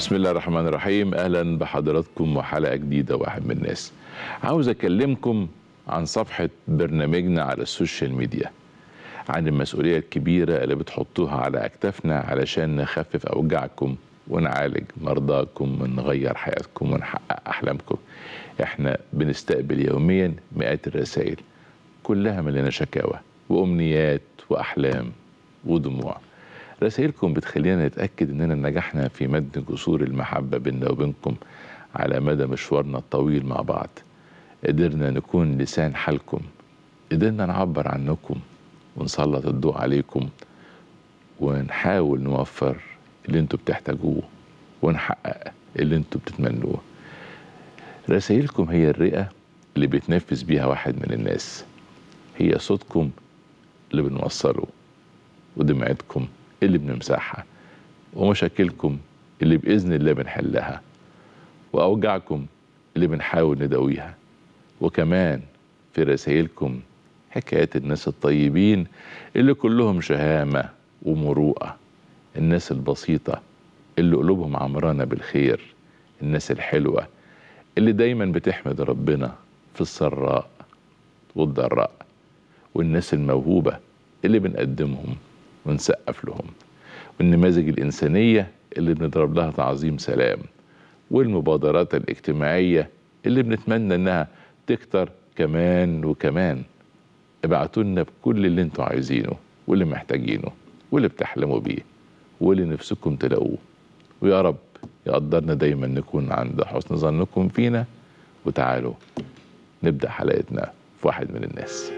بسم الله الرحمن الرحيم اهلا بحضراتكم وحلقه جديده واحد من الناس عاوز اكلمكم عن صفحه برنامجنا على السوشيال ميديا عن المسؤوليه الكبيره اللي بتحطوها على اكتافنا علشان نخفف اوجاعكم ونعالج مرضاكم ونغير حياتكم ونحقق احلامكم احنا بنستقبل يوميا مئات الرسائل كلها مليانه شكاوى وامنيات واحلام ودموع رسائلكم بتخلينا نتأكد إننا نجحنا في مد جسور المحبة بيننا وبينكم على مدى مشوارنا الطويل مع بعض قدرنا نكون لسان حالكم قدرنا نعبر عنكم ونسلط الضوء عليكم ونحاول نوفر اللي انتوا بتحتاجوه ونحقق اللي انتوا بتتمنوه رسائلكم هي الرئة اللي بيتنفس بيها واحد من الناس هي صوتكم اللي بنوصله ودمعتكم اللي بنمسحها ومشاكلكم اللي بإذن الله بنحلها وأوجاعكم اللي بنحاول نداويها وكمان في رسائلكم حكايات الناس الطيبين اللي كلهم شهامة ومروءة الناس البسيطة اللي قلوبهم عمرانة بالخير الناس الحلوة اللي دايما بتحمد ربنا في السراء والضراء والناس الموهوبة اللي بنقدمهم ونسقف لهم والنماذج الإنسانية اللي بنضرب لها تعظيم سلام والمبادرات الاجتماعية اللي بنتمنى إنها تكتر كمان وكمان ابعتوا لنا بكل اللي انتوا عايزينه واللي محتاجينه واللي بتحلموا بيه واللي نفسكم تلاقوه ويا رب يقدرنا دايما نكون عند حسن ظنكم فينا وتعالوا نبدأ حلقتنا في واحد من الناس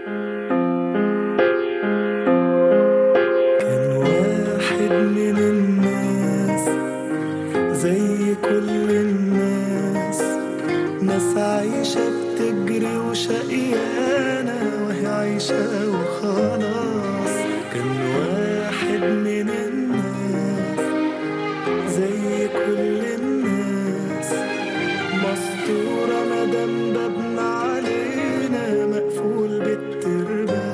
كان واحد من الناس زي كل الناس ناس عايشة بتجري وشقيانة وهي عايشة وخلاص كان واحد من الناس زي كل الناس مستورة مدام بابنا علينا مقفول بالترباس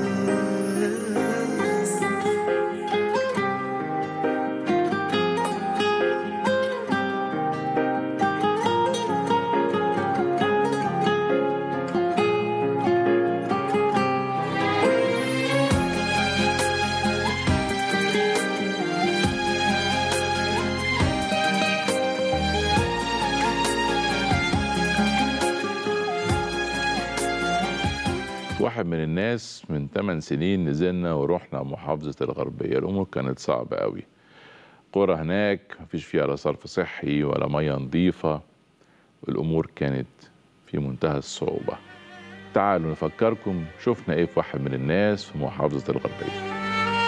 واحد من الناس من 8 سنين نزلنا ورحنا محافظة الغربية الأمور كانت صعبة قوي قرى هناك مفيش فيها لا صرف صحي ولا مية نظيفة والأمور كانت في منتهى الصعوبة تعالوا نفكركم شفنا ايه في واحد من الناس في محافظة الغربية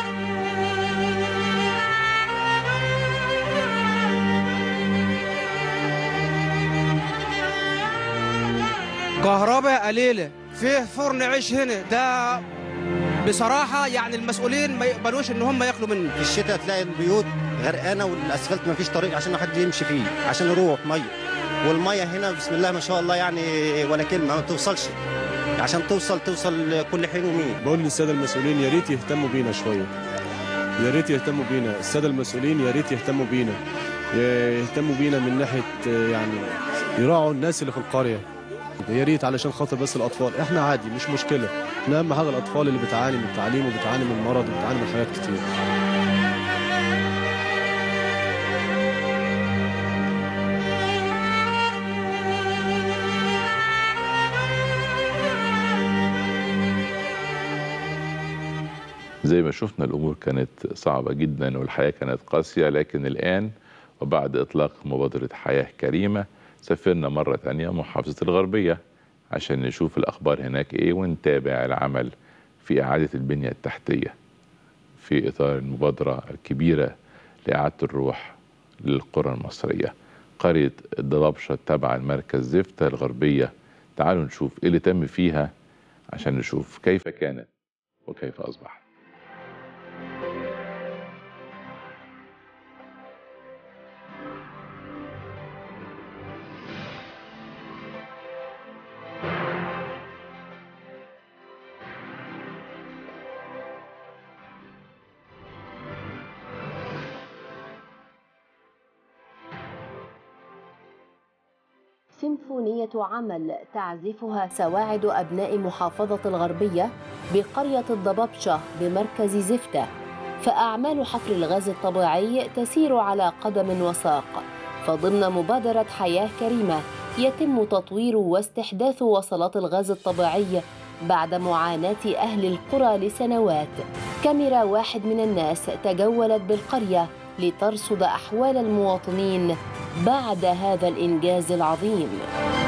كهرباء قليلة فيه فرن عيش هنا ده بصراحة يعني المسؤولين ما يقبلوش ان هم ياكلوا منه في الشتاء تلاقي البيوت غرقانه والاسفلت ما فيش طريق عشان حد يمشي فيه عشان يروح ميه والميه هنا بسم الله ما شاء الله يعني ولا كلمه ما توصلش عشان توصل توصل كل حين ومين بقول للساده المسؤولين يا ريت يهتموا بينا شويه يا ريت يهتموا بينا الساده المسؤولين يا ريت يهتموا بينا يهتموا بينا من ناحيه آه، يعني يراعوا الناس اللي في القريه يا ريت علشان خاطر بس الاطفال احنا عادي مش مشكله احنا اهم حاجه الاطفال اللي بتعاني من التعليم وبتعاني من المرض وبتعاني من حاجات كتير زي ما شفنا الأمور كانت صعبة جدا والحياة كانت قاسية لكن الآن وبعد إطلاق مبادرة حياة كريمة سافرنا مرة تانية محافظة الغربية عشان نشوف الأخبار هناك إيه ونتابع العمل في إعادة البنية التحتية في إطار المبادرة الكبيرة لإعادة الروح للقرى المصرية قرية الضبابشة التابعة لمركز زفتة الغربية تعالوا نشوف إيه اللي تم فيها عشان نشوف كيف كانت وكيف أصبحت سيمفونية عمل تعزفها سواعد أبناء محافظة الغربية بقرية الضبابشة بمركز زفتة فأعمال حفر الغاز الطبيعي تسير على قدم وساق فضمن مبادرة حياة كريمة يتم تطوير واستحداث وصلات الغاز الطبيعي بعد معاناة أهل القرى لسنوات كاميرا واحد من الناس تجولت بالقرية لترصد أحوال المواطنين بعد هذا الإنجاز العظيم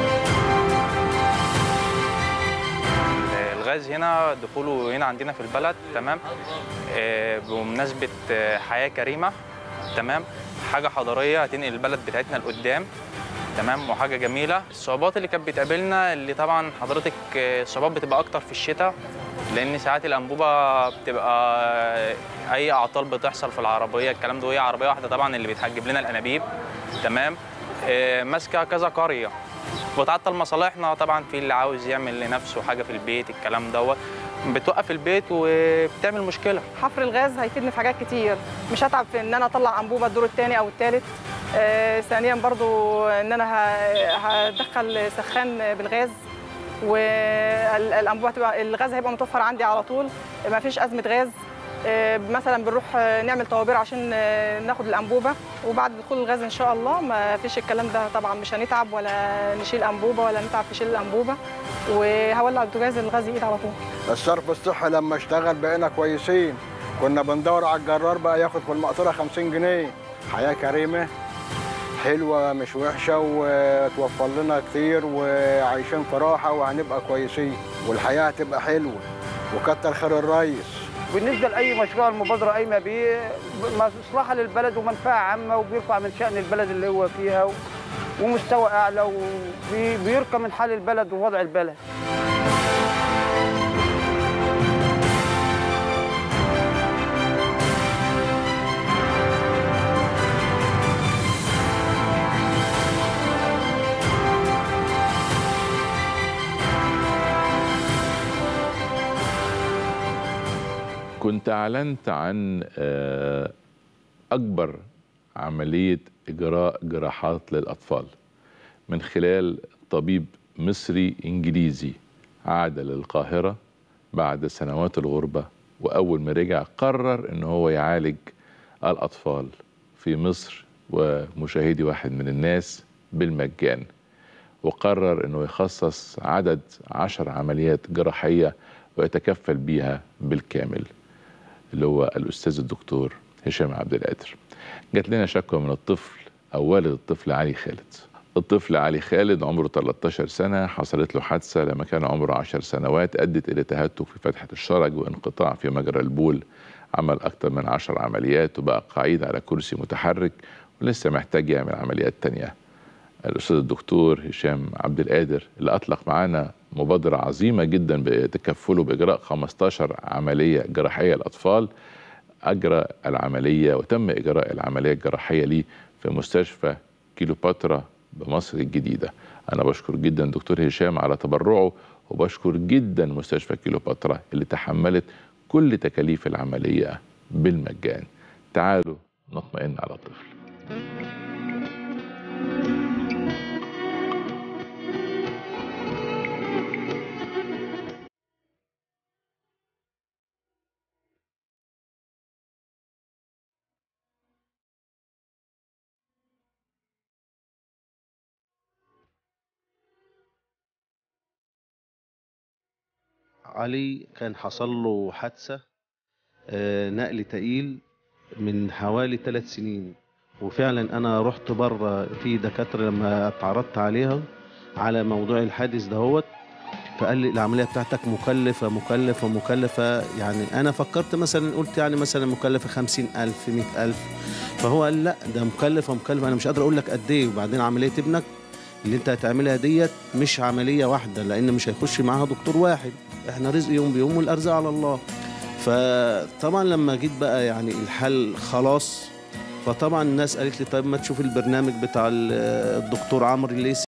الغاز هنا دخوله هنا عندنا في البلد تمام آه، بمناسبة آه، حياة كريمة تمام حاجة حضارية هتنقل البلد بتاعتنا لقدام تمام وحاجة جميلة الصعوبات اللي كانت بتقابلنا اللي طبعا حضرتك آه، الصعوبات بتبقى أكتر في الشتاء لأن ساعات الأنبوبة بتبقى آه، أي أعطال بتحصل في العربية الكلام ده وهي عربية واحدة طبعا اللي بتحجب لنا الأنابيب تمام آه، ماسكة كذا قرية وتعطل مصالحنا طبعا في اللي عاوز يعمل لنفسه حاجه في البيت الكلام دوت بتوقف البيت وبتعمل مشكله حفر الغاز هيفيدني في حاجات كتير مش هتعب في ان انا اطلع انبوبه الدور الثاني او الثالث آه ثانيا برضو ان انا ه- هدخل سخان بالغاز والانبوبه هتبقى الغاز هيبقى متوفر عندي على طول ما فيش ازمه غاز آه، مثلا بنروح آه، نعمل طوابير عشان آه، ناخد الانبوبه وبعد دخول الغاز ان شاء الله ما فيش الكلام ده طبعا مش هنتعب ولا نشيل انبوبه ولا نتعب في شيل الانبوبه وهولع البوتاجاز الغاز يقيد على طول الصرف الصحي لما اشتغل بقينا كويسين كنا بندور على الجرار بقى ياخد في المقطوره 50 جنيه حياه كريمه حلوه مش وحشه وتوفر لنا كتير وعايشين في راحه وهنبقى كويسين والحياه هتبقى حلوه وكتر خير الريس بالنسبه لاي مشروع المبادره قايمه بيه مصلحه للبلد ومنفعه عامه وبيرفع من شان البلد اللي هو فيها و- ومستوى اعلى وبيرقى من حال البلد ووضع البلد كنت أعلنت عن آه، أكبر عملية إجراء جراحات للأطفال من خلال طبيب مصري إنجليزي عاد للقاهرة بعد سنوات الغربة وأول ما رجع قرر إن هو يعالج الأطفال في مصر ومشاهدي واحد من الناس بالمجان وقرر انه يخصص عدد عشر عمليات جراحية ويتكفل بيها بالكامل اللي هو الأستاذ الدكتور هشام عبد القادر جات لنا شكوى من الطفل أو والد الطفل علي خالد الطفل علي خالد عمره 13 سنة حصلت له حادثة لما كان عمره 10 سنوات أدت إلى تهتك في فتحة الشرج وانقطاع في مجرى البول عمل أكثر من 10 عمليات وبقى قعيد على كرسي متحرك ولسه محتاج يعمل عمليات تانية الأستاذ الدكتور هشام عبد القادر اللي أطلق معانا مبادرة عظيمة جدا بتكفله بإجراء 15 عملية جراحية للأطفال أجرى العملية وتم إجراء العملية الجراحية ليه في مستشفى كيلوباترا بمصر الجديدة أنا بشكر جدا دكتور هشام على تبرعه وبشكر جدا مستشفى كيلوباترا اللي تحملت كل تكاليف العملية بالمجان تعالوا نطمئن على الطفل علي كان حصل له حادثة آه، نقل تقيل من حوالي ثلاث سنين وفعلا أنا رحت بره في دكاترة لما اتعرضت عليها على موضوع الحادث دهوت فقال لي العملية بتاعتك مكلفة مكلفة مكلفة يعني أنا فكرت مثلا قلت يعني مثلا مكلفة خمسين ألف مئة ألف فهو قال لا ده مكلفة مكلفة أنا مش قادر أقول لك قد إيه وبعدين عملية ابنك اللي أنت هتعملها ديت مش عملية واحدة لأن مش هيخش معاها دكتور واحد احنا رزق يوم بيوم والارزاق على الله فطبعا لما جيت بقى يعني الحل خلاص فطبعا الناس قالت لي طيب ما تشوف البرنامج بتاع ال- الدكتور عمرو الليثي